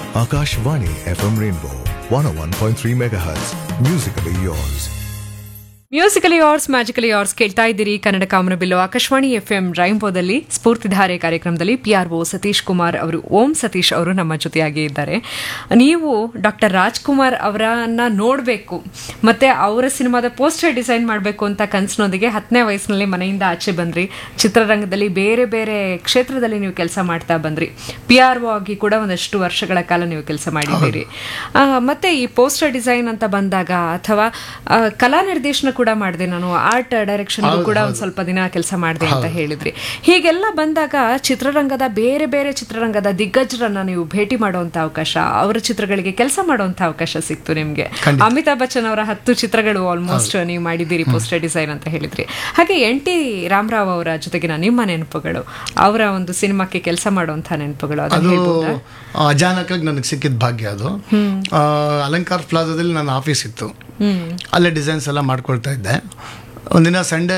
Akashvani FM Rainbow 101.3 MHz. Musically yours. Musically yours magically yours ಕೇಳ್ತಾ ಇದ್ದೀರಿ ಕನ್ನಡ ಕಾಮನಬಿಲ್ಲು Akashvani F M ರೈಂಬೋದಲ್ಲಿ ಸ್ಫೂರ್ತಿಧಾರೆ ಕಾರ್ಯಕ್ರಮದಲ್ಲಿ P R O Satish Kumar ಅವರು ಓಂ ಸತೀಶ್ ಅವರು ನಮ್ಮ ಜೊತೆಯಾಗಿ ಇದ್ದಾರೆ ನೀವು ಡಾಕ್ಟರ್ ರಾಜ್ಕುಮಾರ್ ಅವರನ್ನ ನೋಡಬೇಕು ಮತ್ತೆ ಅವರ ಸಿನಿಮಾದ ಪೋಸ್ಟರ್ ಡಿಸೈನ್ ಮಾಡಬೇಕು ಅಂತ ಕನಸಿನೊಂದಿಗೆ ಹತ್ತನೇ ವಯಸ್ಸಿನಲ್ಲಿ ಮನೆಯಿಂದ ಆಚೆ ಬಂದ್ರಿ ಚಿತ್ರರಂಗದಲ್ಲಿ ಬೇರೆ ಬೇರೆ ಕ್ಷೇತ್ರದಲ್ಲಿ ನೀವು ಕೆಲಸ ಮಾಡ್ತಾ ಬಂದ್ರಿ ಪಿ ಆರ್ ಒ ಆಗಿ ಕೂಡ ಒಂದಷ್ಟು ವರ್ಷಗಳ ಕಾಲ ನೀವು ಕೆಲಸ ಮಾಡಿದ್ದೀರಿ ಆ, ಮತ್ತೆ ಈ ಪೋಸ್ಟರ್ ಡಿಸೈನ್ ಅಂತ ಬಂದಾಗ ಅಥವಾ ಆ, ಕಲಾ ನಿರ್ದೇಶನ ಕೂಡ ಮಾಡಿದೆ ನಾನು ಆರ್ಟ್ ಡೈರೆಕ್ಷನ್ ಕೂಡ ಒಂದು ಸ್ವಲ್ಪ ದಿನ ಕೆಲಸ ಮಾಡಿದೆ ಅಂತ ಹೇಳಿದ್ರಿ ಹೀಗೆಲ್ಲ ಬಂದಾಗ ಚಿತ್ರರಂಗದ ಬೇರೆ ಬೇರೆ ಚಿತ್ರರಂಗದ ದಿಗ್ಗಜರನ್ನ ನೀವು ಭೇಟಿ ಮಾಡುವಂತ ಅವಕಾಶ ಅವರ ಚಿತ್ರಗಳಿಗೆ ಕೆಲಸ ಮಾಡುವಂತ ಅವಕಾಶ ಸಿಕ್ತು ನಿಮ್ಗೆ ಅಮಿತಾಬ್ ಬಚ್ಚನ್ ಅವರ ಹತ್ತು ಚಿತ್ರಗಳು ಆಲ್ಮೋಸ್ಟ್ ನೀವು ಮಾಡಿದ್ದೀರಿ ಪೋಸ್ಟರ್ ಡಿಸೈನ್ ಅಂತ ಹೇಳಿದ್ರಿ ಹಾಗೆ ಎನ್ ಟಿ ರಾಮರಾವ್ ಅವರ ಜೊತೆಗಿನ ನಿಮ್ಮ ನೆನಪುಗಳು ಅವರ ಒಂದು ಸಿನಿಮಾಕ್ಕೆ ಕೆಲಸ ಮಾಡುವಂತ ನೆನಪುಗಳು ಅದನ್ನ ಅದು ಹೇಳ್ಬೋದಾ ಅಚಾನಕ್ಕಾಗಿ ನನಗೆ ಸಿಕ್ಕಿದ ಭಾಗ್ಯ ಅದು ಆ, ಅಲಂಕಾರ್ ಪ್ಲಾಜಾದಲ್ಲಿ ನನ್ನ ಆಫೀಸ್ ಇತ್ತು ಅಲ್ಲೇ ಡಿಸೈನ್ಸ್ ಎಲ್ಲ ಮಾಡ್ಕೊಳ್ತಾ ಇದ್ದೆ ಒಂದಿನ ಸಂಡೇ